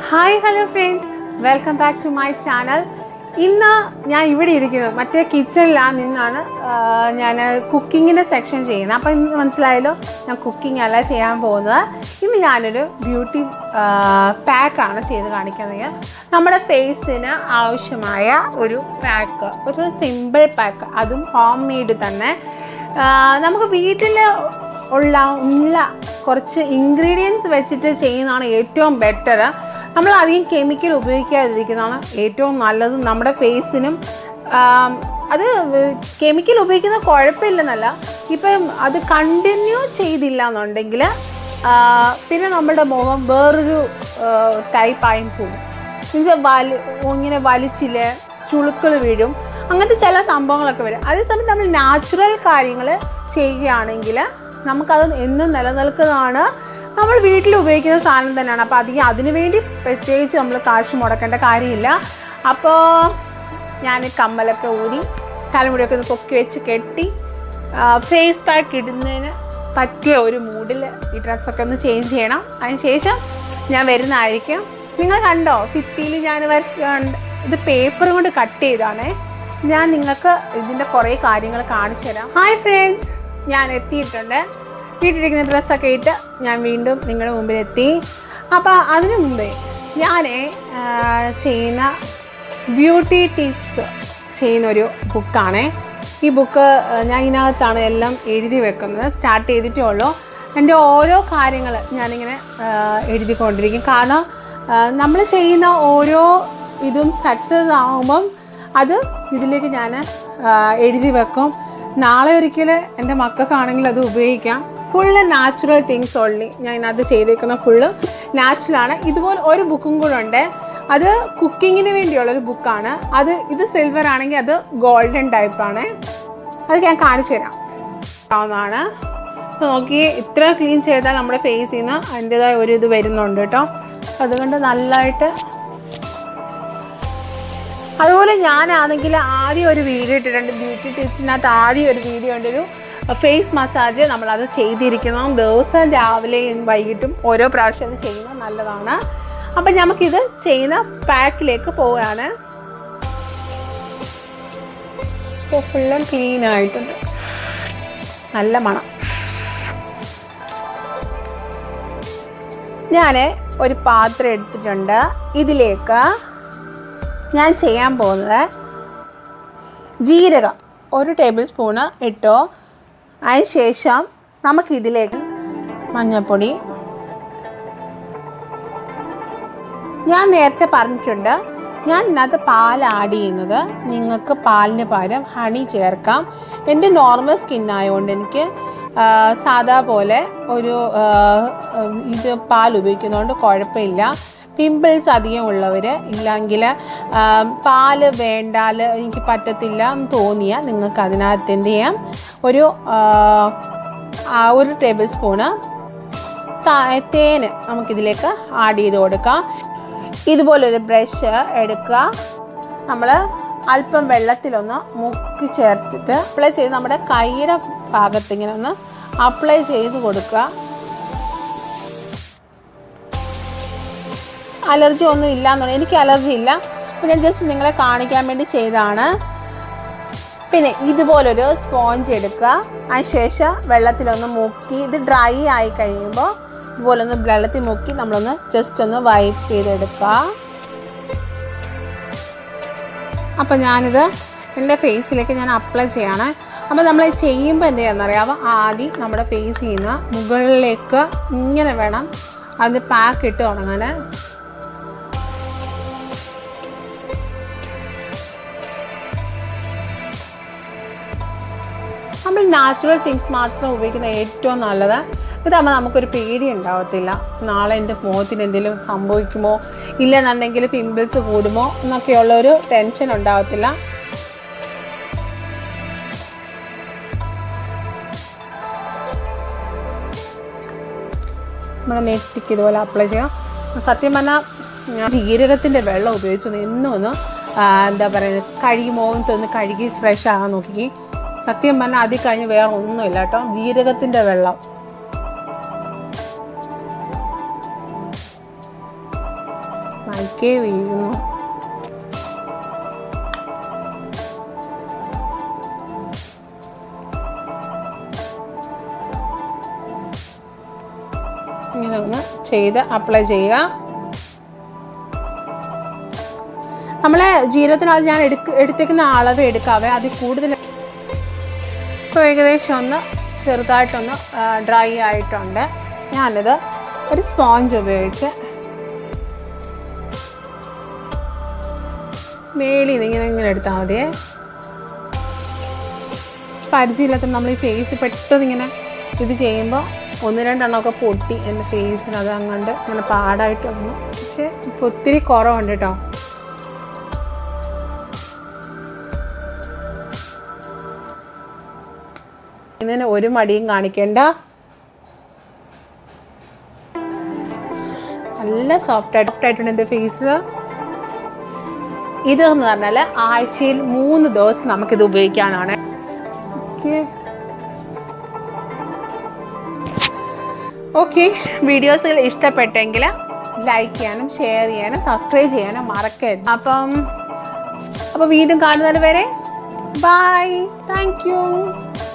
hi hello friends welcome back to my channel ഇന്ന് ഞാൻ ഇവിടെ ഇരിക്കുന്നത് മറ്റേ കിച്ചണിലാണ് നിന്നാണ് ഞാൻ കുക്കിങ്ങിൻ്റെ സെക്ഷൻ ചെയ്യുന്നത് അപ്പോൾ ഇന്ന് മനസ്സിലായല്ലോ ഞാൻ കുക്കിംഗ് അല്ല ചെയ്യാൻ പോകുന്നത് ഇന്ന് ഞാനൊരു ബ്യൂട്ടി പാക്കാണ് ചെയ്ത് കാണിക്കുന്നത് നമ്മുടെ ഫേസിന് ആവശ്യമായ ഒരു പാക്ക് ഒരു സിമ്പിൾ പാക്ക് അതും ഹോം മെയ്ഡ് തന്നെ ആ, നമുക്ക് വീട്ടിൽ ഉള്ള ഉള്ള കുറച്ച് ഇൻഗ്രീഡിയൻസ് വെച്ചിട്ട് ചെയ്യുന്നതാണ് ഏറ്റവും ബെറ്റർ നമ്മൾ അധികം കെമിക്കൽ ഉപയോഗിക്കാതിരിക്കുന്നതാണ് ഏറ്റവും നല്ലത് നമ്മുടെ ഫേസിനും ആം, അത് കെമിക്കൽ ഉപയോഗിക്കുന്നത് കുഴപ്പമില്ലെന്നല്ല ഇപ്പം അത് കണ്ടിന്യൂ ചെയ്തില്ല എന്നുണ്ടെങ്കിൽ പിന്നെ നമ്മുടെ മുഖം വേറൊരു ടൈപ്പായി പോകും എന്നുവെച്ചാൽ വലി ഇങ്ങനെ വലിച്ചില് ചുളുക്കൾ വീഴും അങ്ങനത്തെ ചില സംഭവങ്ങളൊക്കെ വരും അതേസമയം നമ്മൾ നാച്ചുറൽ കാര്യങ്ങൾ ചെയ്യുകയാണെങ്കിൽ നമുക്കത് എന്നും നിലനിൽക്കുന്നതാണ് നമ്മൾ വീട്ടിൽ ഉപയോഗിക്കുന്ന സാധനം തന്നെയാണ് അപ്പോൾ അധികം അതിനു വേണ്ടി പ്രത്യേകിച്ച് നമ്മൾ കാശ് മുടക്കേണ്ട കാര്യമില്ല അപ്പോൾ ഞാൻ കമ്മലൊക്കെ ഊരി തലമുടിയൊക്കെ ഒന്ന് പൊക്കി വെച്ച് കെട്ടി ഫേസ് പാക്ക് ഇടുന്നതിന് പറ്റിയ ഒരു മൂഡിൽ ഈ ഡ്രസ്സൊക്കെ ഒന്ന് ചേഞ്ച് ചെയ്യണം അതിന് ശേഷം ഞാൻ വരുന്നതായിരിക്കും നിങ്ങൾ കണ്ടോ ഫിത്തിയിൽ ഞാൻ വരച്ച് കണ്ട്- ഇത് പേപ്പർ കൊണ്ട് കട്ട് ചെയ്താണേ ഞാൻ നിങ്ങൾക്ക് ഇതിൻ്റെ കുറേ കാര്യങ്ങൾ കാണിച്ചു തരാം ഹായ് ഫ്രണ്ട്സ് ഞാൻ എത്തിയിട്ടുണ്ട് വീട്ടിലിരിക്കുന്ന ഡ്രസ്സൊക്കെ ഇട്ട് ഞാൻ വീണ്ടും നിങ്ങളുടെ മുമ്പിൽ എത്തി അപ്പോൾ അതിനു മുമ്പേ ഞാൻ ചെയ്യുന്ന ബ്യൂട്ടി ടിപ്സ് ചെയ്യുന്ന ഒരു ബുക്കാണ് ഈ ബുക്ക് ഞാൻ ഇതിനകത്താണ് എല്ലാം എഴുതി വെക്കുന്നത് സ്റ്റാർട്ട് ചെയ്തിട്ടേ ഉള്ളൂ എൻ്റെ ഓരോ കാര്യങ്ങൾ ഞാനിങ്ങനെ ആ, എഴുതിക്കൊണ്ടിരിക്കും കാരണം നമ്മൾ ചെയ്യുന്ന ഓരോ ഇതും സക്സസ് ആകുമ്പം അത് ഇതിലേക്ക് ഞാൻ എഴുതി വെക്കും നാളെ ഒരിക്കൽ എൻ്റെ മക്കൾക്കാണെങ്കിൽ അത് ഉപയോഗിക്കാം ഫുള്ള് നാച്ചുറൽ തിങ്സ് ഓൺലി ഞാൻ ഇതിനകത്ത് ചെയ്തേക്കുന്ന ഫുള്ള് നാച്ചുറലാണ് ഇതുപോലെ ഒരു ബുക്കും കൂടെ ഉണ്ട് അത് കുക്കിങ്ങിന് വേണ്ടിയുള്ളൊരു ബുക്കാണ് അത് ഇത് സിൽവർ ആണെങ്കിൽ അത് ഗോൾഡൻ ടൈപ്പാണ് അത് ഞാൻ കാണിച്ചു തരാം ആവുന്നതാണ് അപ്പോൾ നോക്കി ഇത്ര ക്ലീൻ ചെയ്താൽ നമ്മുടെ ഫേസിൽ നിന്ന് അതിൻ്റെതായ ഒരു ഇത് വരുന്നുണ്ട് കേട്ടോ അതുകൊണ്ട് നല്ലതായിട്ട് അതുപോലെ ഞാനാണെങ്കിൽ ആദ്യം ഒരു വീഡിയോ ഇട്ടിട്ടുണ്ട് ബ്യൂട്ടി ടിപ്സിനകത്ത് ആദ്യം ഒരു വീഡിയോ ഉണ്ട് ഒരു ഫേസ് മസാജ് നമ്മളത് ചെയ്തിരിക്കണം ദിവസം രാവിലെയും വൈകിട്ടും ഓരോ പ്രാവശ്യം അത് ചെയ്യുന്നത് നല്ലതാണ് അപ്പം നമുക്കിത് ചെയ്യുന്ന പാക്കിലേക്ക് പോവുകയാണ് ഇപ്പോൾ ഫുള്ളും ക്ലീൻ ആയിട്ടുണ്ട് നല്ല മണം ഞാൻ ഒരു പാത്രം എടുത്തിട്ടുണ്ട് ഇതിലേക്ക് ഞാൻ ചെയ്യാൻ പോകുന്നത് ജീരകം ഒരു ടേബിൾ സ്പൂണ് ഇട്ടോ അതിന് ശേഷം നമുക്കിതിലേക്ക് മഞ്ഞൾപ്പൊടി ഞാൻ നേരത്തെ പറഞ്ഞിട്ടുണ്ട് ഞാൻ ഇതിനകത്ത് പാൽ ആഡ് ചെയ്യുന്നത് നിങ്ങൾക്ക് പാലിന് പകരം ഹണി ചേർക്കാം എൻ്റെ നോർമൽ സ്കിൻ ആയതുകൊണ്ട് എനിക്ക് ആ, സാദാ പോലെ ഒരു ആ, ഇത് പാൽ ഉപയോഗിക്കുന്നതുകൊണ്ട് കുഴപ്പമില്ല പിമ്പിൾസ് അധികം ഉള്ളവർ ഇല്ലെങ്കിൽ പാല് വേണ്ടാൽ എനിക്ക് പറ്റത്തില്ല എന്ന് തോന്നിയാൽ നിങ്ങൾക്ക് അതിനകത്ത് എന്ത് ചെയ്യാം ഒരു ആ, ആ, ഒരു ടേബിൾ സ്പൂണ് ത- തേന് നമുക്കിതിലേക്ക് ആഡ് ചെയ്ത് കൊടുക്കാം ഇതുപോലൊരു ബ്രഷ് എടുക്കുക നമ്മൾ അല്പം വെള്ളത്തിലൊന്ന് മുക്കി ചേർത്തിട്ട് അപ്ലൈ ചെയ്ത് നമ്മുടെ കൈയുടെ ഭാഗത്ത് ഇങ്ങനെ ഒന്ന് അപ്ലൈ ചെയ്ത് കൊടുക്കുക അലർജി ഒന്നും ഇല്ല എന്നുള്ളത് എനിക്ക് അലർജി ഇല്ല അപ്പോൾ ഞാൻ ജസ്റ്റ് നിങ്ങളെ കാണിക്കാൻ വേണ്ടി ചെയ്തതാണ് പിന്നെ ഇതുപോലൊരു സ്പോഞ്ച് എടുക്കുക അതിനുശേഷം വെള്ളത്തിലൊന്ന് മുക്കി ഇത് ഡ്രൈ ആയി കഴിയുമ്പോൾ ഇതുപോലെ ഒന്ന് വെള്ളത്തിൽ മുക്കി നമ്മളൊന്ന് ജസ്റ്റ് ഒന്ന് വൈപ്പ് ചെയ്തെടുക്കുക അപ്പം ഞാനിത് എൻ്റെ ഫേസിലേക്ക് ഞാൻ അപ്ലൈ ചെയ്യാണ് അപ്പോൾ നമ്മൾ ചെയ്യുമ്പോൾ എന്ത് ചെയ്യാമെന്നറിയാമോ ആദ്യം നമ്മുടെ ഫേസിൽ നിന്ന് മുകളിലേക്ക് ഇങ്ങനെ വേണം അത് പാക്ക് ഇട്ട് തുടങ്ങാൻ നമ്മൾ നാച്ചുറൽ തിങ്സ് മാത്രം ഉപയോഗിക്കുന്ന ഏറ്റവും നല്ലത് ഇതാകുമ്പോൾ നമുക്കൊരു പേടി ഉണ്ടാവത്തില്ല നാളെ എൻ്റെ മുഖത്തിന് എന്തെങ്കിലും സംഭവിക്കുമോ ഇല്ലെന്നുണ്ടെങ്കിൽ പിമ്പിൾസ് കൂടുമോ എന്നൊക്കെയുള്ള ഒരു ടെൻഷൻ ഉണ്ടാവത്തില്ല നമ്മുടെ നെറ്റിക്ക് ഇതുപോലെ അപ്ലൈ ചെയ്യാം സത്യം പറഞ്ഞാൽ ഞാൻ ജീരകത്തിൻ്റെ വെള്ളം ഉപയോഗിച്ചൊന്ന് എന്നും ഒന്ന് ആ, എന്താ പറയുക കഴുകുമോ ഒന്ന് കഴുകി ഫ്രഷ് ആകാൻ നോക്കി സത്യം പറഞ്ഞാൽ അതിൽ കഴിഞ്ഞ് വേറെ ഒന്നുമില്ല കേട്ടോ ജീരകത്തിൻ്റെ വെള്ളം താഴ്ക്കേ വീഴുന്നു ഇങ്ങനെ ഒന്ന് ചെയ്ത് അപ്ലൈ ചെയ്യുക നമ്മളെ ജീരകത്തിനകത്ത് ഞാൻ എടുക്ക എടുത്തേക്കുന്ന അളവ് എടുക്കാവേ അതിൽ കൂടുതൽ ഇപ്പോൾ ഏകദേശം ഒന്ന് ചെറുതായിട്ടൊന്ന് ഡ്രൈ ആയിട്ടുണ്ട് ഞാനിത് ഒരു സ്പോഞ്ച് ഉപയോഗിച്ച് മേളിൽ നിന്ന് ഇങ്ങനെ ഇങ്ങനെ എടുത്താൽ മതിയേ പരിചയമില്ലാത്ത നമ്മൾ ഈ ഫേസ് പെട്ടെന്ന് ഇങ്ങനെ ഇത് ചെയ്യുമ്പോൾ ഒന്ന് രണ്ടെണ്ണമൊക്കെ പൊട്ടി എൻ്റെ ഫേസിൽ അത് അങ്ങോട്ട് അങ്ങനെ പാടായിട്ട് വന്നു പക്ഷേ ഇപ്പോൾ ഒത്തിരി കുറവുണ്ട് കേട്ടോ ഇതിന് ഒരു മടിയും കാണിക്കേണ്ട നല്ല സോഫ്റ്റ് ആയിട്ട് സോഫ്റ്റ് ആയിട്ടുണ്ട് എൻ്റെ ഫേസ് ഇത് എന്ന് പറഞ്ഞാൽ ആഴ്ചയിൽ മൂന്ന് ദിവസം നമുക്കിത് ഉപയോഗിക്കാനാണ് ഓക്കെ ഓക്കെ വീഡിയോസുകൾ ഇഷ്ടപ്പെട്ടെങ്കിൽ ലൈക്ക് ചെയ്യാനും ഷെയർ ചെയ്യാനും സബ്സ്ക്രൈബ് ചെയ്യാനും മറക്കരുത് അപ്പം അപ്പോൾ വീണ്ടും കാണുന്നത് വരെ ബൈ താങ്ക് യു